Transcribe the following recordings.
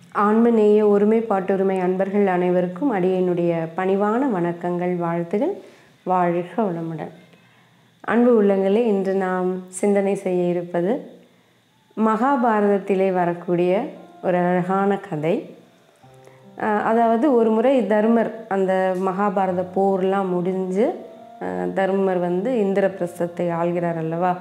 ஆன்மநேய ஒருமைப்பாட்டுரிமை அன்பர்கள் அனைவருக்கும் அடியனுடைய பணிவான வணக்கங்கள் வாழ்த்துகள் வாழ்க வளமுடன் அன்பு உள்ளங்களே இன்று நாம் சிந்தனை செய்ய இருப்பது மகாபாரதத்திலே வரக்கூடிய ஒரு அழகான கதை அஹ் அதாவது ஒரு முறை தர்மர் அந்த மகாபாரத போர்லாம் முடிஞ்சு அஹ் தர்மர் வந்து இந்திரபிரஸ்தத்தை ஆள்கிறார் அல்லவா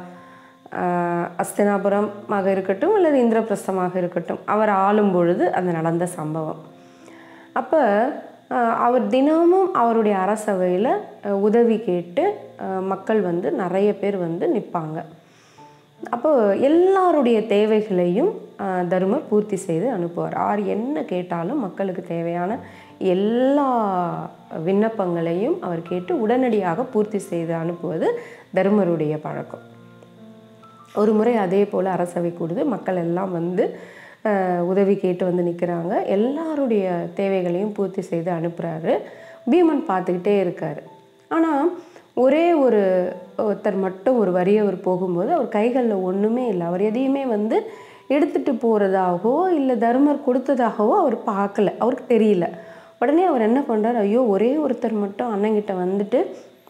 அஹ் அஸ்தினாபுரமாக இருக்கட்டும் அல்லது இந்திரபிரஸ்தமாக இருக்கட்டும் அவர் ஆளும் பொழுது அது நடந்த சம்பவம் அப்போ அவர் தினமும் அவருடைய அரசவையில் அஹ், உதவி கேட்டு அஹ், மக்கள் வந்து நிறைய பேர் வந்து நிற்பாங்க அப்போ எல்லாருடைய தேவைகளையும் அஹ், தருமர் பூர்த்தி செய்து அனுப்புவார் யார் என்ன கேட்டாலும் மக்களுக்கு தேவையான எல்லா விண்ணப்பங்களையும் அவர் கேட்டு உடனடியாக பூர்த்தி செய்து அனுப்புவது தருமருடைய பழக்கம் ஒரு முறை அதே போல் அரசவை கூடுது மக்கள் எல்லாம் வந்து அஹ், உதவி கேட்டு வந்து நிற்கிறாங்க எல்லாருடைய தேவைகளையும் பூர்த்தி செய்து அனுப்புகிறாரு பீமன் பார்த்துக்கிட்டே இருக்கார் ஆனால் ஒரே ஒரு ஒருத்தர் மட்டும் ஒரு வரியவர் போகும்போது அவர் கைகளில் ஒன்றுமே இல்லை அவர் எதையுமே வந்து எடுத்துகிட்டு போகிறதாகவோ இல்லை தர்மர் கொடுத்ததாகவோ அவர் பார்க்கல அவருக்கு தெரியல உடனே அவர் என்ன பண்ணுறாரு ஐயோ ஒரே ஒருத்தர் மட்டும் அண்ணங்கிட்ட வந்துட்டு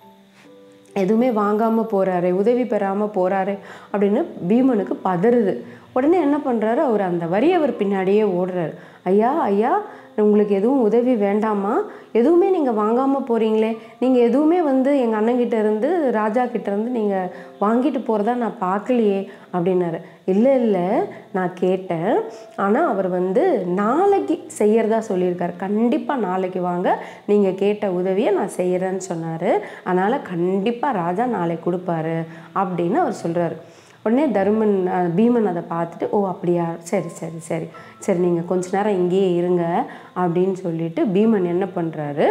எதுவுமே வாங்காமல் போகிறாரு உதவி பெறாமல் போகிறாரு அப்படின்னு பீமனுக்கு பதறுது உடனே என்ன பண்ணுறாரு அவர் அந்த வரியவர் பின்னாடியே ஓடுறாரு ஐயா ஐயா உங்களுக்கு எதுவும் உதவி வேண்டாமா எதுவுமே நீங்கள் வாங்காமல் போகிறீங்களே நீங்கள் எதுவுமே வந்து எங்கள் அண்ணங்கிட்ட இருந்து ராஜா கிட்ட இருந்து நீங்கள் வாங்கிட்டு போகிறதா நான் பார்க்கலையே அப்படின்னாரு இல்லை இல்லை நான் கேட்டேன் ஆனால் அவர் வந்து நாளைக்கு செய்யறதா சொல்லியிருக்காரு கண்டிப்பாக நாளைக்கு வாங்க நீங்கள் கேட்ட உதவியை நான் செய்கிறேன்னு சொன்னார் அதனால் கண்டிப்பாக ராஜா நாளைக்கு கொடுப்பாரு அப்படின்னு அவர் சொல்கிறாரு உடனே தருமன் அஹ், பீமன் அதை பார்த்துட்டு ஓ அப்படியா சரி சரி சரி சரி நீங்கள் கொஞ்ச நேரம் இங்கேயே இருங்க அப்படின்னு சொல்லிட்டு பீமன் என்ன பண்ணுறாரு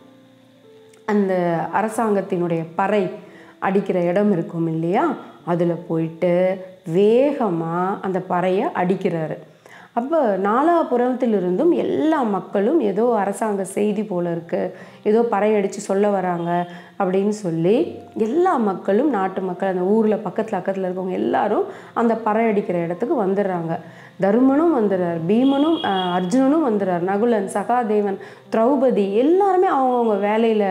அந்த அரசாங்கத்தினுடைய பறை அடிக்கிற இடம் இருக்கும் இல்லையா அதில் போயிட்டு வேகமாக அந்த பறையை அடிக்கிறாரு அப்போ நாலாபுரத்திலிருந்தும் எல்லா மக்களும் ஏதோ அரசாங்க செய்தி போல இருக்கு ஏதோ பறையடித்து சொல்ல வராங்க அப்படின்னு சொல்லி எல்லா மக்களும் நாட்டு மக்கள் அந்த ஊரில் பக்கத்தில் பக்கத்தில் இருக்கவங்க எல்லாரும் அந்த பறை அடிக்கிற இடத்துக்கு வந்துடுறாங்க தருமனும் வந்துடுறார் பீமனும் அஹ், அர்ஜுனனும் வந்துடுறார் நகுலன் சகாதேவன் திரௌபதி எல்லாருமே அவங்கவுங்க வேலையில்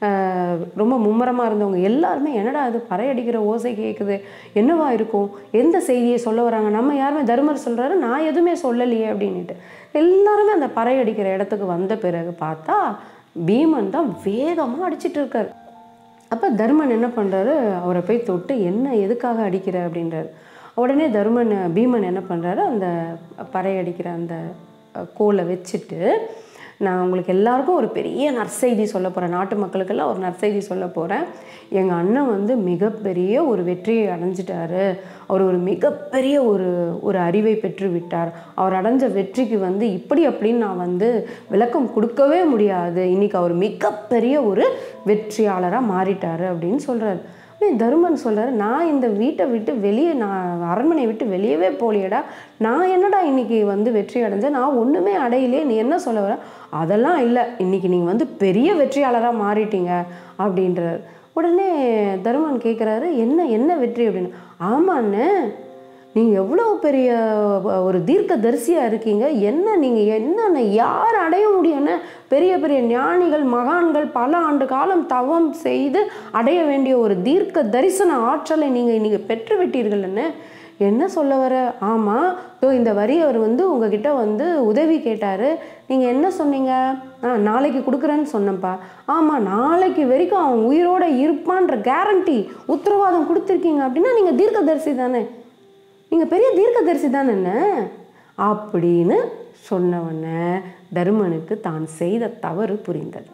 ரொம்ப மும்முரமாக இருந்தவங்க எல்லாருமே என்னடா இது பறை அடிக்கிற ஓசை கேட்குது என்னவா இருக்கும் எந்த செய்தியை சொல்ல வராங்க நம்ம யாருமே தருமர் சொல்கிறாரு நான் எதுவுமே சொல்லலையே அப்படின்ட்டு எல்லாருமே அந்த பறை அடிக்கிற இடத்துக்கு வந்த பிறகு பார்த்தா பீமன் தான் வேகமாக அடிச்சிட்டு இருக்காரு அப்போ தர்மன் என்ன பண்ணுறாரு அவரை போய் தொட்டு என்ன எதுக்காக அடிக்கிற அப்படின்றாரு உடனே தருமன் பீமன் என்ன பண்ணுறாரு அந்த பறை அடிக்கிற அந்த அஹ், கோலை வச்சுட்டு நான் உங்களுக்கு எல்லாருக்கும் ஒரு பெரிய நற்செய்தி சொல்ல போகிறேன் நாட்டு மக்களுக்கெல்லாம் ஒரு நற்செய்தி சொல்ல போகிறேன் எங்கள் அண்ணன் வந்து மிகப்பெரிய ஒரு வெற்றியை அடைஞ்சிட்டாரு அவர் ஒரு மிகப்பெரிய ஒரு ஒரு அறிவை பெற்று விட்டார் அவர் அடைஞ்ச வெற்றிக்கு வந்து இப்படி அப்படின்னு நான் வந்து விளக்கம் கொடுக்கவே முடியாது இன்னைக்கு அவர் மிகப்பெரிய ஒரு வெற்றியாளராக மாறிட்டாரு அப்படின்னு சொல்கிறாரு உடனே தருமன் சொல்கிறாரு நான் இந்த வீட்டை விட்டு வெளியே நான் அரண்மனையை விட்டு வெளியவே போலியடா நான் என்னடா இன்னைக்கு வந்து வெற்றி அடைஞ்சேன் நான் ஒன்றுமே அடையலையே நீ என்ன சொல்ல வர அதெல்லாம் இல்லை இன்னைக்கு நீங்கள் வந்து பெரிய வெற்றியாளராக மாறிட்டீங்க அப்படின்றார் உடனே தருமன் கேட்குறாரு என்ன என்ன வெற்றி அப்படின்னு ஆமாண்ணே நீங்கள் எவ்வளோ பெரிய அஹ், ஒரு தீர்க்க தரிசியாக இருக்கீங்க என்ன நீங்கள் என்னென்ன யார் அடைய முடியும்னு பெரிய பெரிய ஞானிகள் மகான்கள் பல ஆண்டு காலம் தவம் செய்து அடைய வேண்டிய ஒரு தீர்க்க தரிசன ஆற்றலை நீங்கள் இன்னைக்கு பெற்று விட்டீர்கள்னு என்ன சொல்ல வர ஆமாம் இதோ இந்த வரி அவர் வந்து உங்ககிட்ட வந்து உதவி கேட்டார் நீங்கள் என்ன சொன்னீங்க ஆ நாளைக்கு கொடுக்குறேன்னு சொன்னேன்ப்பா ஆமாம் நாளைக்கு வரைக்கும் அவன் உயிரோட இருப்பான்ற கேரண்டி உத்தரவாதம் கொடுத்துருக்கீங்க அப்படின்னா நீங்கள் தீர்க்கதரிசி தானே நீங்கள் பெரிய தீர்க்கதரிசி தானே என்ன அப்படின்னு சொன்னவொடனே தருமனுக்கு தான் செய்த தவறு புரிந்தது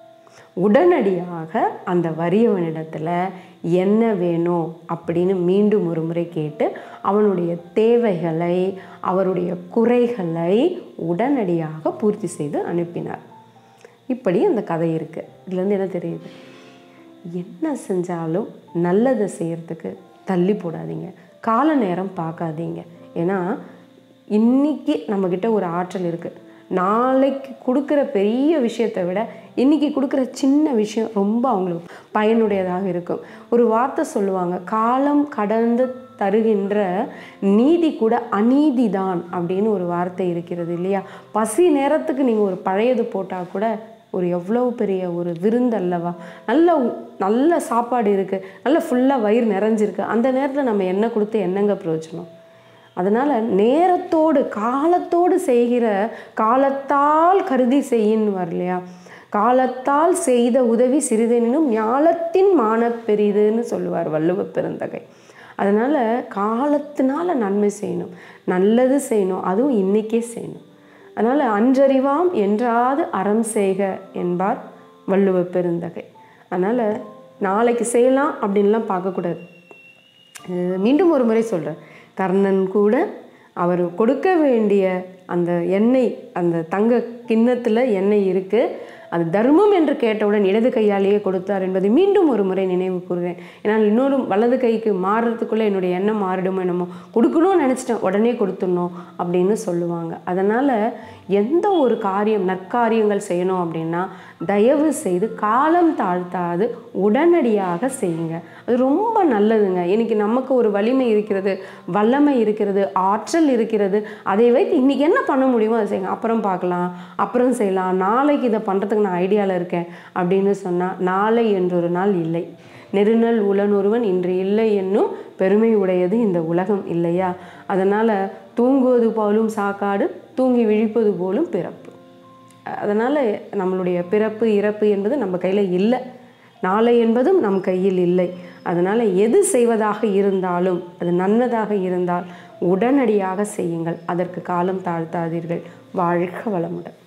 உடனடியாக அந்த வறியவனிடத்தில் என்ன வேணும் அப்படின்னு மீண்டும் ஒரு முறை கேட்டு அவனுடைய தேவைகளை அவருடைய குறைகளை உடனடியாக பூர்த்தி செய்து அனுப்பினார் இப்படி அந்த கதை இருக்குது இதுலேருந்து என்ன தெரியுது என்ன செஞ்சாலும் நல்லதை செய்யறதுக்கு தள்ளி போடாதீங்க கால நேரம் பார்க்காதீங்க ஏன்னா இன்னைக்கு நம்மக்கிட்ட ஒரு ஆற்றல் இருக்குது நாளைக்கு கொடுக்குற பெரிய விஷயத்தை விட இன்னைக்கு கொடுக்குற சின்ன விஷயம் ரொம்ப அவங்களுக்கு பயனுடையதாக இருக்கும் ஒரு வார்த்தை சொல்லுவாங்க காலம் கடந்து தருகின்ற நீதி கூட அநீதிதான் அப்படின்னு ஒரு வார்த்தை இருக்கிறது இல்லையா பசி நேரத்துக்கு நீங்கள் ஒரு பழையது போட்டால் கூட ஒரு எவ்வளோ பெரிய ஒரு விருந்து அல்லவா நல்ல உ- நல்ல சாப்பாடு இருக்குது நல்ல ஃபுல்லாக வயிறு நிறைஞ்சிருக்கு அந்த நேரத்தில் நம்ம என்ன கொடுத்து என்னங்க பிரயோஜனம் அதனால் நேரத்தோடு காலத்தோடு செய்கிற காலத்தால் கருதி செய்யின்னு இல்லையா காலத்தால் செய்த உதவி சிறிதெனினும் ஞாலத்தின் மானப் பெரிதுன்னு சொல்லுவார் வள்ளுவ பெருந்தகை அதனால் காலத்தினால நன்மை செய்யணும் நல்லது செய்யணும் அதுவும் இன்னைக்கே செய்யணும் அதனால் அன்றறிவாம் என்றாது அறம் செய்க என்பார் வள்ளுவ பெருந்தகை அதனால் நாளைக்கு செய்யலாம் அப்படின்லாம் பார்க்கக்கூடாது அஹ் மீண்டும் ஒரு முறை சொல்கிறேன் கர்ணன் கூட அவர் கொடுக்க வேண்டிய அந்த எண்ணெய் அந்த தங்க கிண்ணத்தில் எண்ணெய் இருக்குது அது தர்மம் என்று கேட்டவுடன் இடது கையாலேயே கொடுத்தார் என்பதை மீண்டும் ஒரு முறை நினைவு கூறுகிறேன் ஏன்னால் இன்னொரு வலது கைக்கு மாறுறதுக்குள்ளே என்னுடைய எண்ணம் மாறிடுமோ என்னமோ கொடுக்கணும்னு நினச்சிட்டேன் உடனே கொடுத்துடணும் அப்படின்னு சொல்லுவாங்க அதனால் எந்த ஒரு காரியம் நற்காரியங்கள் செய்யணும் அப்படின்னா தயவு செய்து காலம் தாழ்த்தாது உடனடியாக செய்யுங்க அது ரொம்ப நல்லதுங்க இன்னைக்கு நமக்கு ஒரு வலிமை இருக்கிறது வல்லமை இருக்கிறது ஆற்றல் இருக்கிறது அதை வைத்து இன்னைக்கு என்ன பண்ண முடியுமோ அதை செய்யுங்க அப்புறம் பார்க்கலாம் அப்புறம் செய்யலாம் நாளைக்கு இதை பண்ணுறதுக்கு நான் ஐடியாவில் இருக்கேன் அப்படின்னு சொன்னால் நாளை என்றொரு நாள் இல்லை நெருநல் உளனொருவன் இன்று இல்லை என்னும் பெருமை உடையது இந்த உலகம் இல்லையா அதனால் தூங்குவது போலும் சாக்காடு தூங்கி விழிப்பது போலும் பிறப்பு அதனால் நம்மளுடைய பிறப்பு இறப்பு என்பது நம்ம கையில் இல்லை நாளை என்பதும் நம் கையில் இல்லை அதனால் எது செய்வதாக இருந்தாலும் அது நன்மதாக இருந்தால் உடனடியாக செய்யுங்கள் அதற்கு காலம் தாழ்த்தாதீர்கள் வாழ்க வளமுடன்